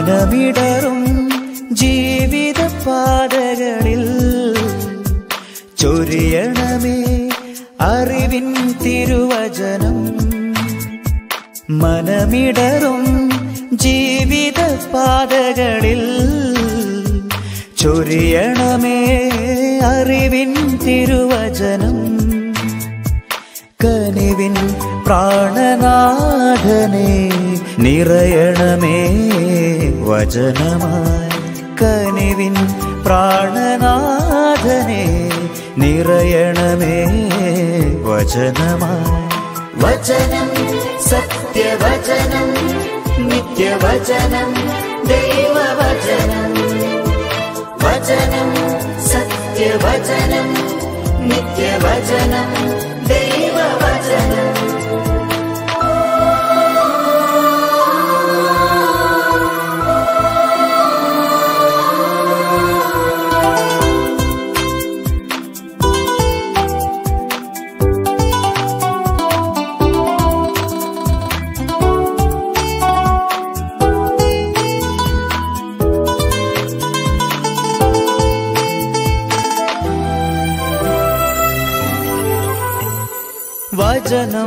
മനമിടറും ജീവിത പാതകളിൽ ചൊരിയണമേ അറിവിൻ തിരുവചനം മനമിടറും ജീവിത പാതകളിൽ ചൊരിയണമേ അറിവിൻ തിരുവചനം കനിവിൻ പ്രാണനാഥനെ നിറയണമേ വചനമായി കനിവിൻ പ്രാണനാഥനെ നിറയണമേ വചനമായി വചനം സത്യവചനം നിത്യവചനം ദൈവവചനം വചനം സത്യവചനം നിത്യവചനം ദൈവവചനം വചനം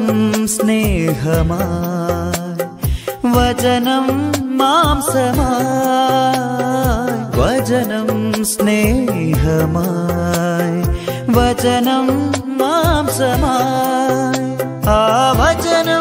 സ്നേഹമായി വചനം മാംസമായി വചനം സ്നേഹമായി വചനം മാംസമായി ആ വചനം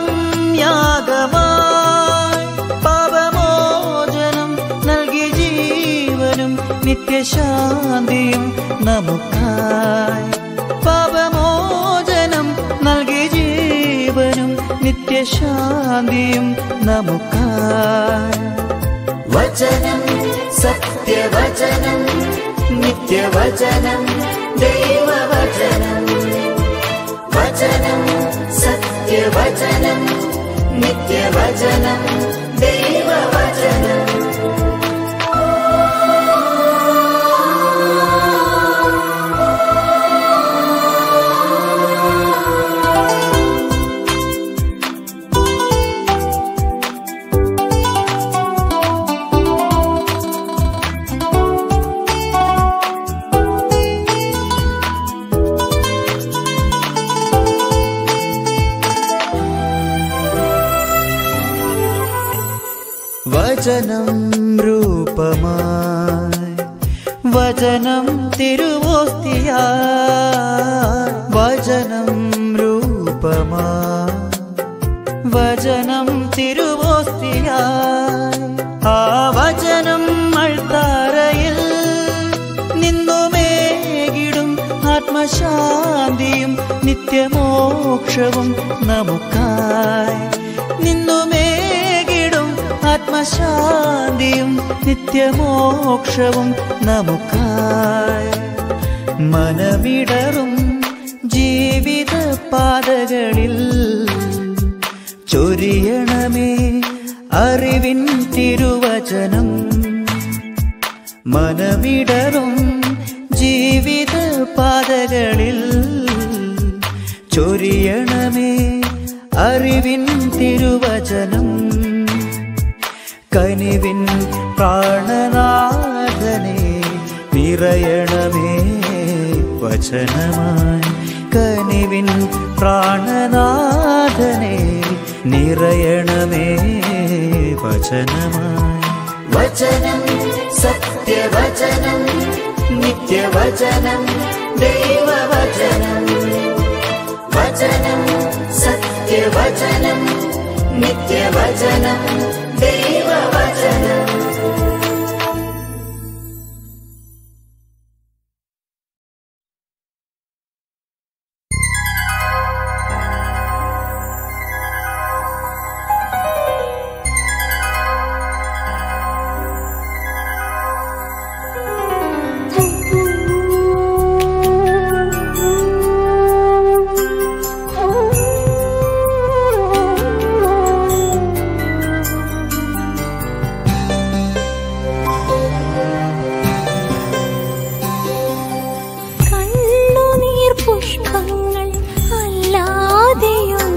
യാഗമായി പാപമോചനം നൽകി ജീവനും നിത്യശാന്തിയും നമുക്കായി പാപമോചനം നൽകി ജീവനും നിത്യശാന്തിയും നമുക്കായി വചനം സത്യവചനം നിത്യവചനം ദൈവവചനം വചനം സത്യവചനം നിത്യവചനം ദൈവവചനം വചനം രൂപമായി വചനം തിരുവോസ്തിയായി വചനം രൂപമായി വചനം തിരുവോസ്തിയായി ആ വചനം അൾത്താരയിൽ നിന്നുമേകിടും ആത്മശാന്തിയും നിത്യമോക്ഷവും നമുക്കായി നിന്നുമേകിടും ആത്മശാന്തിയും നിത്യമോക്ഷവും നമുക്കായി മനമിടറും ജീവിത പാതകളിൽ ചൊരിയണമേ അറിവിൻ തിരുവചനം മനമിടറും ജീവിത പാതകളിൽ ചൊരിയണമേ അറിവിൻ തിരുവചനം കനിവിൻ പ്രാണനാഥനെ നിറയണമേ വചനമായി കനിവിൻ പ്രാണനാഥനെ നിറയണമേ വചനമായി വചനം സത്യവചനം നിത്യവചനം ദൈവവചനം വചനം സത്യവചനം നിത്യവചനം ദൈവവചനം കണ്ണുനീർ പുഷ്പങ്ങൾ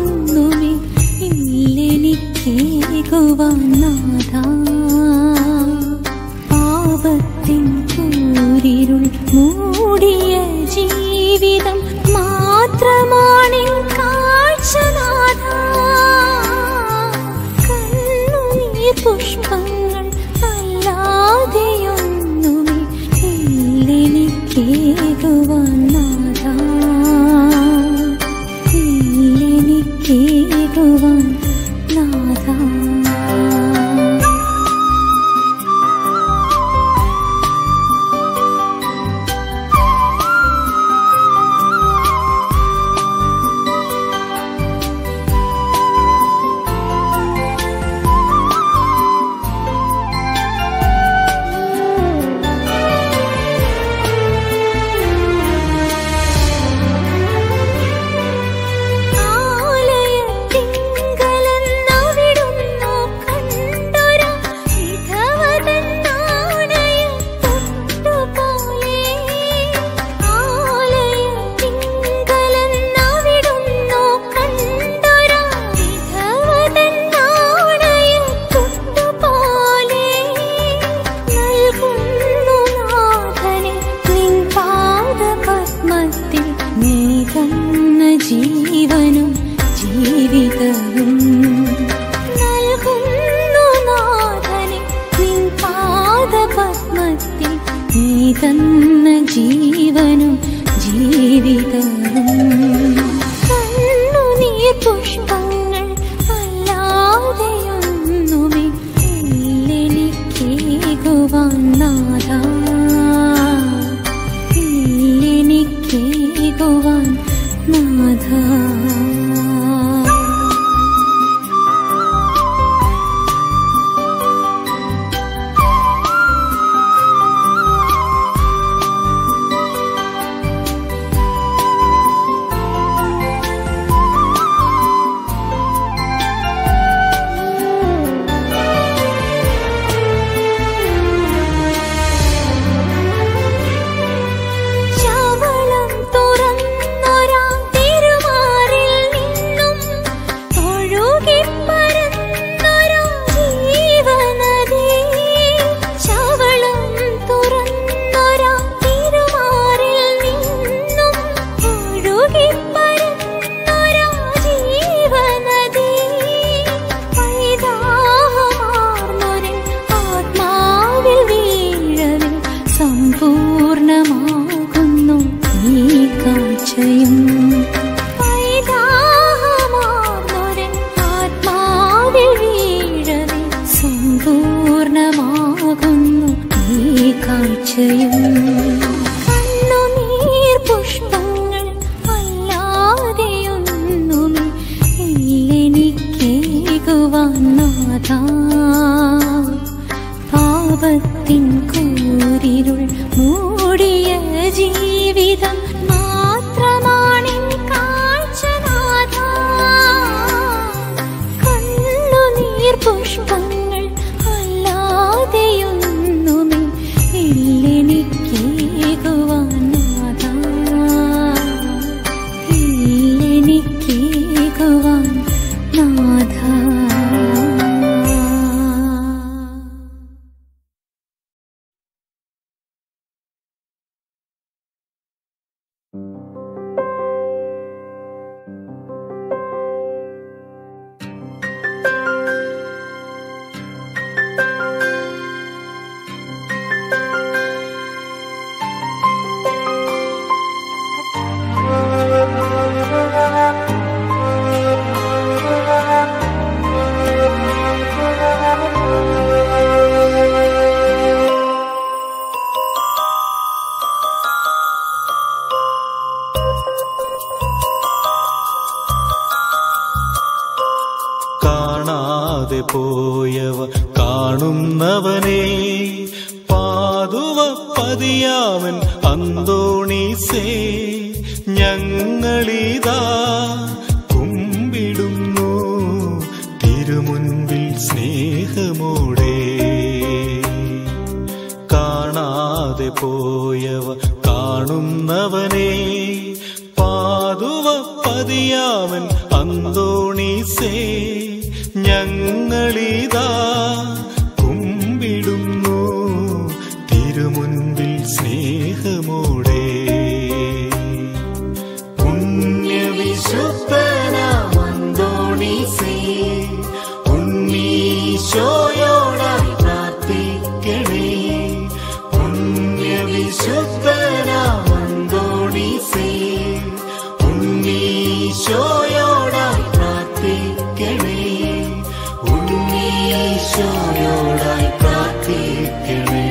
അല്ലാതെയൊന്നുമേ ഇല്ലെനിക്കേകുവാൻ നാഥാ ജീവനും ജീവിതവും കണ്ണുനീർ പുഷ്പങ്ങൾ അല്ലാതെയൊന്നുമേ ഇല്ലെനിക്കേകുവാൻ നാഥ ഇല്ലെനിക്കേകുവാൻ നാഥ ചവളം തുറന്നൊരാ തിരുമാറിൽ നിന്നും ഒഴുകിപ്പരന്നൊരാ ജീവനദി ചവളം തുറന്നൊരാ തിരുമാറിൽ നിന്നും ഒഴുകിപ്പരന്നൊരാ ജീവനദി പൈതാഹമാർന്നൊരു ആത്മാവിൽ വീഴവേ സമ്പൂർണമാകുന്നു ഈ കാഴ്ചയും പൈതാഹമാർന്നൊരു ആത്മാവിൽ വീഴവേ സമ്പൂർണമാകുന്നു ഈ കാഴ്ചയും കണ്ണുനീർ പുഷ്പങ്ങൾ അല്ലാതെയൊന്നുമേ ഇല്ലെനിക്കേകുവാൻ നാഥ പാപത്തിൻ കൂരിരുൾ മൂടിയ ജീവിതം മാത്രമാണിൻ കാഴ്ചനാഥ കണ്ണുനീർ പുഷ്പങ്ങൾ അല്ലാതെയൊന്നുമേ ഇല്ലെനിക്കേകുവാൻ നാഥ ഇല്ലെനിക്കേകുവാൻ നാഥ കാണാതെ പോയവ കാണുന്നവനെ പാതുവ പതിയാവൻ അന്തോണീസേ ഞങ്ങളിതാ കുമ്പിടുന്നു തിരുമുൻപിൽ സ്നേഹമോടെ കാണാതെ പോയവ കാണുന്നവനെ പാതുവ പതിയാവൻ അന്തോണീസേ ഞങ്ങളിതാ കുമ്പിടുന്നു തിരുമുൻപിൽ സ്നേഹമോടെ പുണ്യവിശുദ്ധനാമന്തോണീസേ ഉണ്ണീശോയോടായി പ്രാർത്ഥിക്കണേ പുണ്യവിശുദ്ധനാമന്തോണീസേ ഉണ്ണീശോയോടായി പ്രാർത്ഥിക്കണേ ഉണ്ണീശോയോടായി പ്രാർത്ഥിക്കണേ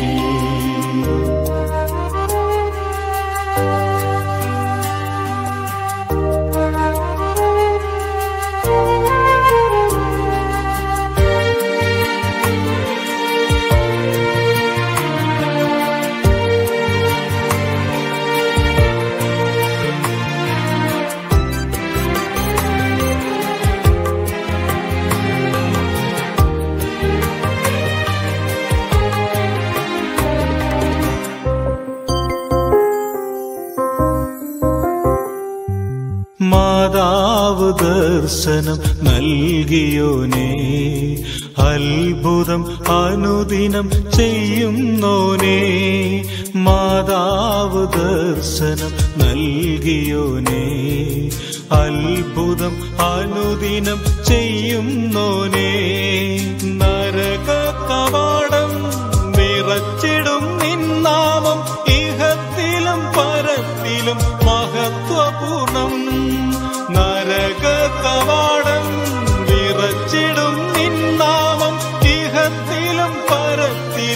മാതാവ് ദർശനം നൽകിയോനേ അത്ഭുതം അനുദിനം ചെയ്യുന്നോനേ മാതാവ് ദർശനം നൽകിയോനേ അത്ഭുതം അനുദിനം ചെയ്യുന്നോനേ നരക കവാടം നിറച്ചിടും നിന്നാമം ഇഹത്തിലും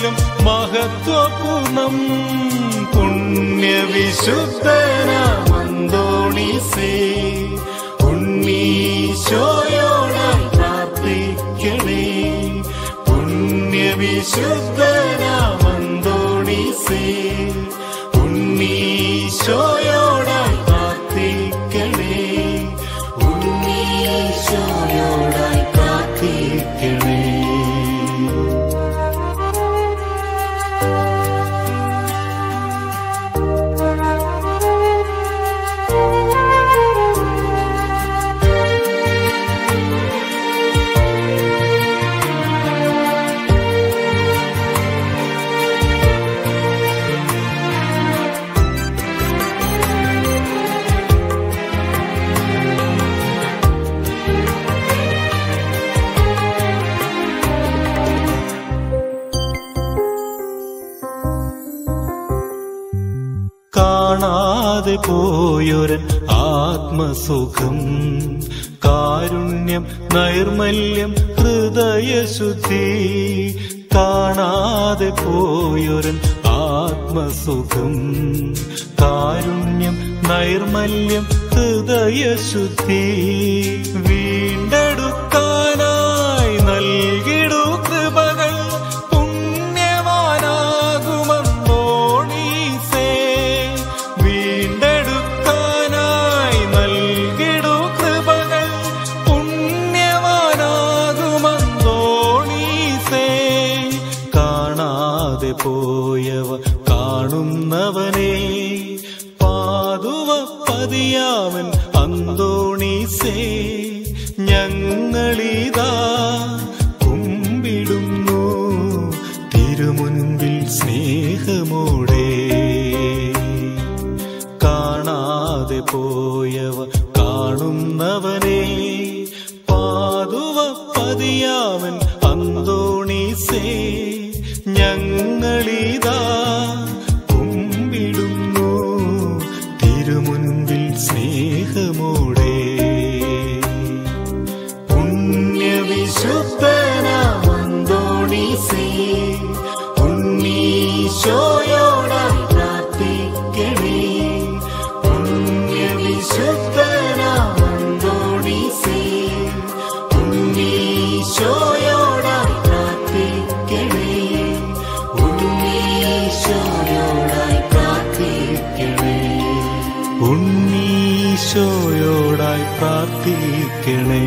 എല്ലാറ്റിലും മഹത്വപൂർണം പുണ്യവിശുദ്ധനാമന്തോണീസേ ഉണ്ണീശോയോടായി പ്രാർത്ഥിക്കണേ പുണ്യവിശുദ്ധനാമന്തോണീസേ ഉണ്ണീശോയോടായി പ്രാർത്ഥിക്കണേ ഉണ്ണീശോയോടായി പ്രാർത്ഥിക്കണേ കാണാതെ പോയൊരൻ ആത്മസുഖം കാരുണ്യം നൈർമല്യം ഹൃദയശുദ്ധി കാണാതെ പോയൊരൻ ആത്മസുഖം കാരുണ്യം നൈർമല്യം ഹൃദയശുദ്ധി വീണ്ടെടുക്കാനായി നൽകിടു കൃപകൾ പുണ്യവാനാകുമെന്നോണീസേ വീണ്ടെടുക്കാനായി നൽകിടു കൃപകൾ പുണ്യവാനാകുമെന്നോണീസേ കാണാതെ പോയവ കാണുന്നവനെ പാതുവ പതിയാവൻ അന്തോണീസേ ഞങ്ങളിതാ കുമ്പിടുന്നു തിരുമുൻപിൽ സ്നേഹമോടെ കാണാതെ പോയവ കാണുന്നവനെ പാതുവ പതിയാവൻ അന്തോണീസേ ഞങ്ങളിതാ കുമ്പിടുന്നു തിരുമുൻപിൽ സ്നേഹമോടെ പുണ്യവിശുദ്ധനാമന്തോണീസേ ഉണ്ണീശോയോടായി പ്രാർത്ഥിക്കണേ പുണ്യവിശുദ്ധനാമന്തോണീസേ ഉണ്ണീശോയോടായി പ്രാർത്ഥിക്കണേ ഉണ്ണീശോയോടായി പ്രാർത്ഥിക്കണേ ഉണ്ണീശോയോടായി പ്രാർത്ഥിക്കണേ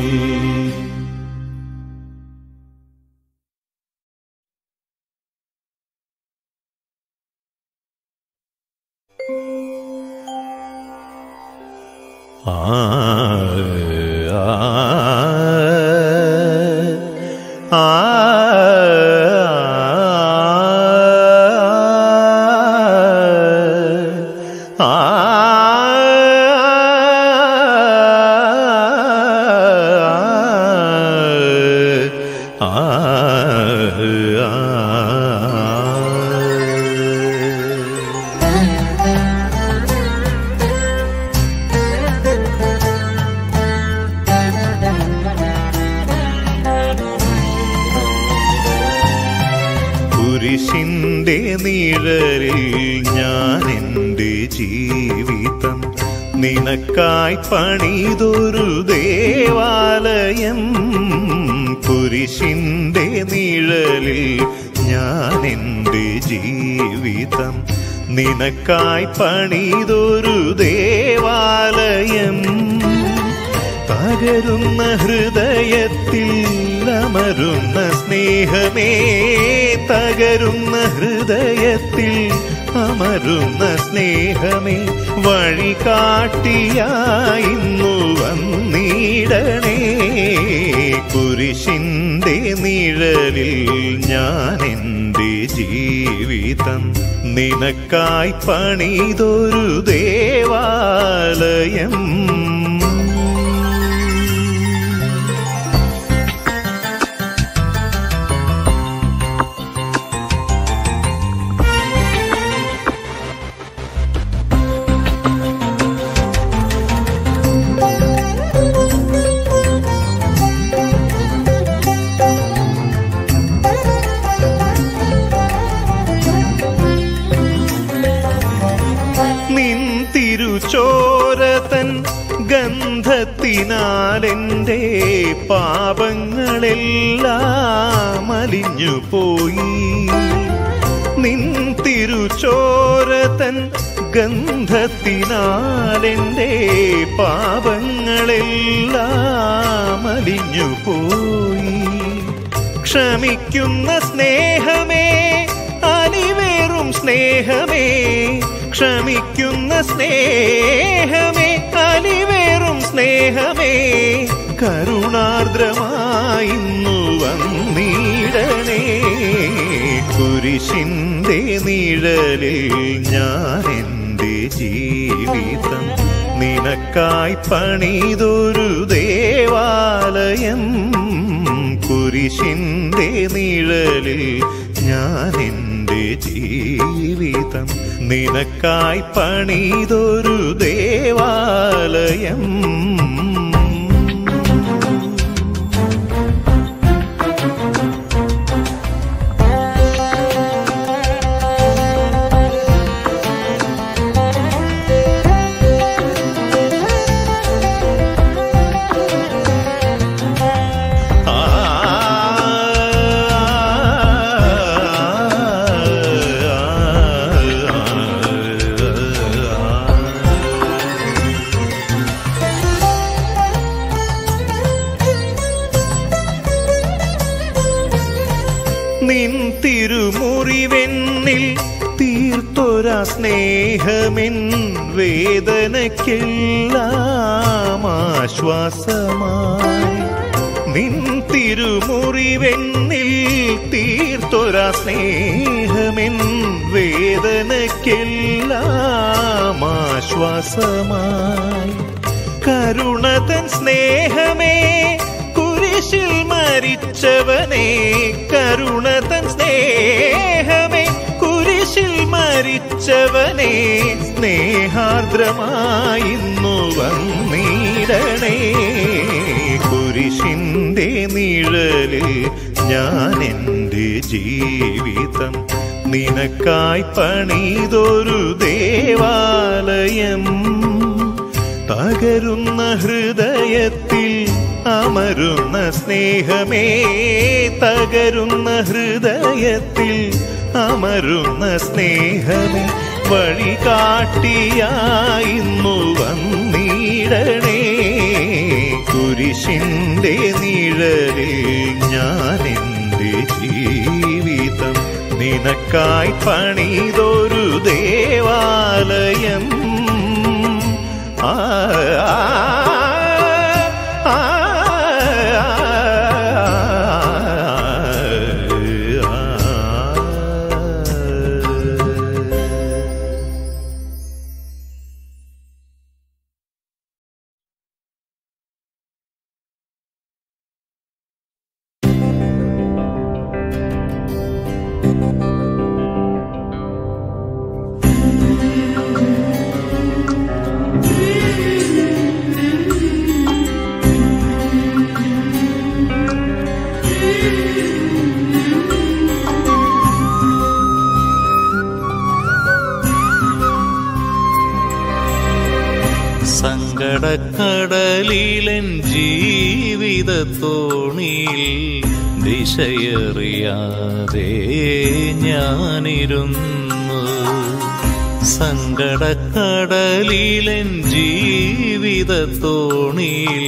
ആ ആ കുരിശിന്റെ നിഴലിൽ ഞാൻ എൻ്റെ ജീവിതം നിനക്കായി പണിതൊരു ദേവാലയം കുരിശിന്റെ നിഴലിൽ ഞാൻ എൻ്റെ ജീവിതം നിനക്കായി പണിതൊരു ദേവാലയം പകരുന്ന ഹൃദയത്തിൽ അമരുന്ന സ്നേഹമേ തകരുന്ന ഹൃദയത്തിൽ അമരുന്ന സ്നേഹമേ വഴി കാട്ടിയായിന്നു വന്നിടണേ കുരിശിന്റെ നിഴലിൽ ഞാൻ എൻ്റെ ജീവിതം നിനക്കായി പണിതൊരു ദേവാലയം സ്നേഹത്തിനാലെൻ്റെ പാപങ്ങളെല്ലാം അലിഞ്ഞു പോയി നിൻ തിരുചോരതൻ ഗന്ധത്തിനാലെൻ്റെ പാപങ്ങളെല്ലാം അലിഞ്ഞു പോയി ക്ഷമിക്കുന്ന സ്നേഹമേ അലിവേറും സ്നേഹമേ ക്ഷമിക്കുന്ന സ്നേഹമേ അലിവേറും സ്നേഹമേ കരുണാർദ്രമായിന്നു വന്നിടണേ കുരിശിന്റെ നിഴലിൽ ഞാൻ എൻ്റെ ജീവിതം നിനക്കായി പണിതൊരു ദേവാലയം കുരിശിന്റെ നിഴലിൽ ഞാൻ എൻ്റെ ജീവിതം നിനക്കായി പണിതൊരു ദേവാലയം നിൻ തിരുമുറിവെന്നിൽ തീർത്തൊര സ്നേഹമെൻ വേദനയ്ക്കെല്ലാം ആശ്വാസമായി നിൻ തിരുമുറിവെന്നിൽ തീർത്തൊര സ്നേഹമെൻ വേദനയ്ക്കെല്ലാം ആശ്വാസമായി കരുണതൻ സ്നേഹമേ കുരിശിൽ മരിച്ചവനെ കരുണതൻ സ്നേഹമേ കുരിശിൽ മരിച്ചവനെ സ്നേഹാർദ്രമായിന്നു വന്നിടണേ കുരിശിന്റെ നിഴലിൽ ഞാൻ എൻ്റെ ജീവിതം നിനക്കായി പണിതൊരു ദേവാലയം തകരുന്ന ഹൃദയത്തിൽ അമരുന്ന സ്നേഹമേ തകരുന്ന ഹൃദയത്തിൽ അമരുന്ന സ്നേഹമേ വഴികാട്ടിയായിന്നു വന്നിടണേ കുരിശിന്റെ നിഴലിൽ ഞാൻ എൻ്റെ ജീവിതം നിനക്കായി പണിതൊരു ദേവാലയം ആ ആ, ആ, ആ സങ്കടക്കടലിലൻ ജീവിതത്തോണിയിൽ ദിശയറിയാതെ ഞാനിരുന്നു സങ്കടക്കടലിലൻ ജീവിതത്തോണിയിൽ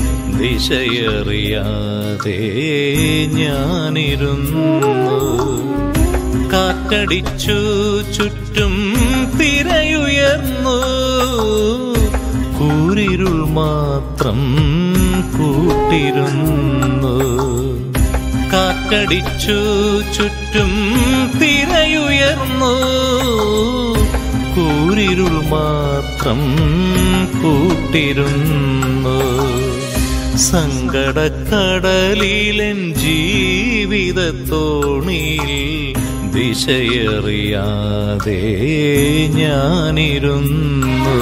ദിശയറിയാതെ ഞാനിരുന്നു കാറ്റടിച്ചു ചുറ്റും തിരയുയർന്നു കൂരിരുൾ മാത്രം കൂട്ടിരുന്നു കാറ്റടിച്ചു ചുറ്റും തിരയുയർന്നു കൂരിരുൾ മാത്രം കൂട്ടിരുന്നു സങ്കടക്കടലിലൻ ജീവിതത്തോണിയിൽ ദിശയറിയാതെ ഞാനിരുന്നു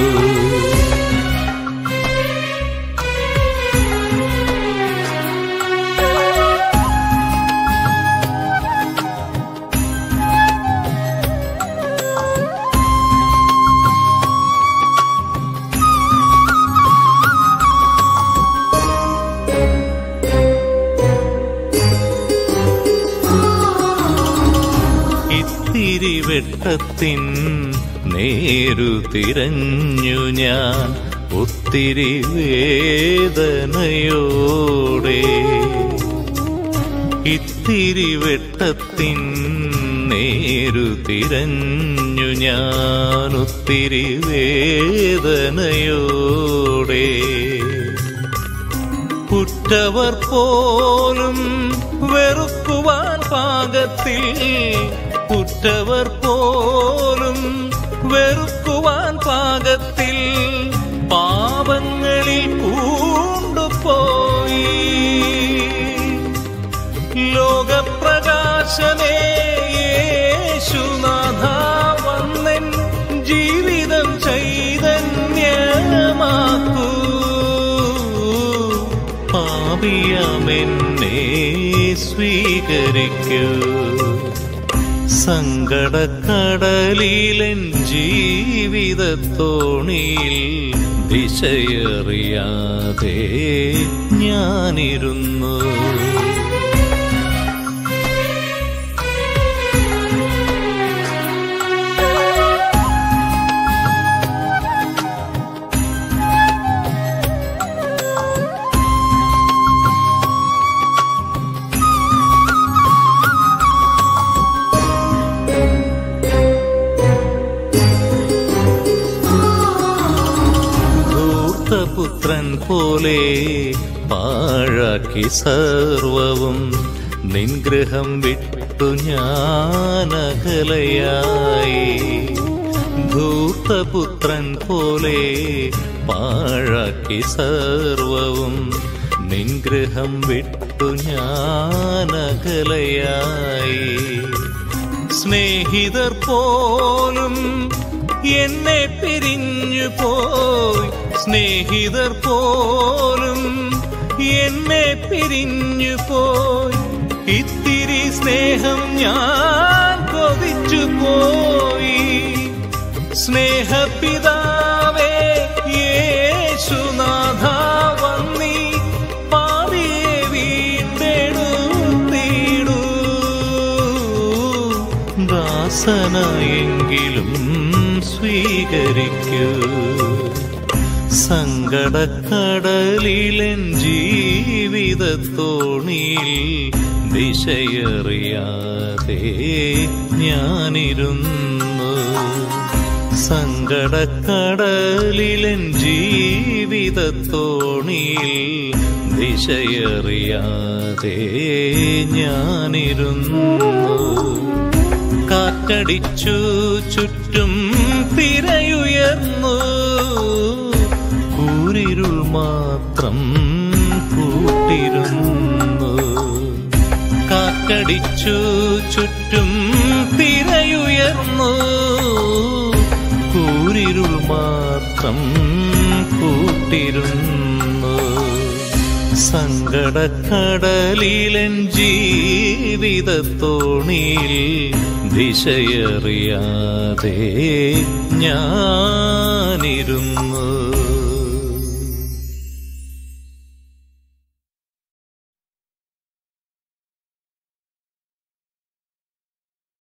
ഇത്തിരി വെട്ടത്തിൻ നേരു തിരഞ്ഞു ഞാൻ ഒത്തിരി വേദനയോടെ ഇത്തിരി വെട്ടത്തിൻ നേരു തിരഞ്ഞു ഞാൻ ഒത്തിരി വേദനയോടെ ഉറ്റവർ പോലും വെറുക്കുവാൻ പാകത്തിൽ ഉറ്റവർ പോലും വെറുക്കുവാൻ പാകത്തിൽ പാപങ്ങളിൽ പൂണ്ടുപോയി ലോകപ്രകാശമേ യേശുനാഥ വന്നൻ ജീവിതം ചൈതന്യമാക്കൂ പാപിയമെന്നെ സ്വീകരിക്കൂ സങ്കടക്കടലിലൻ ജീവിതത്തോണിയിൽ ദിശയറിയാതെ ഞാനിരുന്നു ധൂർത്തപുത്രൻ പോലെ പാഴാക്കി സർവവും നിൻഗ്രഹം വിട്ടു ഞാനകലയായി ധൂർത്തപുത്രൻ പോലെ പാഴാക്കി സർവവും നിൻഗ്രഹം വിട്ടു ഞാനകലയായി സ്നേഹിതർ പോലും എന്നെ പിരിഞ്ഞു പോയി സ്നേഹിതർ പോലും എന്നെ പിരിഞ്ഞു പോയി ഇത്തിരി സ്നേഹം ഞാൻ കൊതിച്ചു പോയി സ്നേഹപിതാവേ യേശുനാഥ വന്നി പാവിയെ വീണ്ടെടുത്തിടൂ ദാസനായെങ്കിലും സ്വീകരിക്കൂ സങ്കടക്കടലിലൻ ജീവിതത്തോണിയിൽ ദിശയറിയാതെ ഞാനിരുന്നു സങ്കടക്കടലിലൻ ജീവിതത്തോണിയിൽ ദിശയറിയാതെ ഞാനിരുന്നു കാറ്റടിച്ചു ചുറ്റും തിരയുയർന്നു കൂരിരുൾ മാത്രം കൂട്ടിരുന്നു കാറ്റടിച്ചു ചുറ്റും തിരയുയർന്നു കൂരിരുൾ മാത്രം കൂട്ടിരുന്നു സങ്കടക്കടലിലൻ ജീവിതത്തോണിയിൽ ദിശയറിയാതെ ഞാനിരുന്നു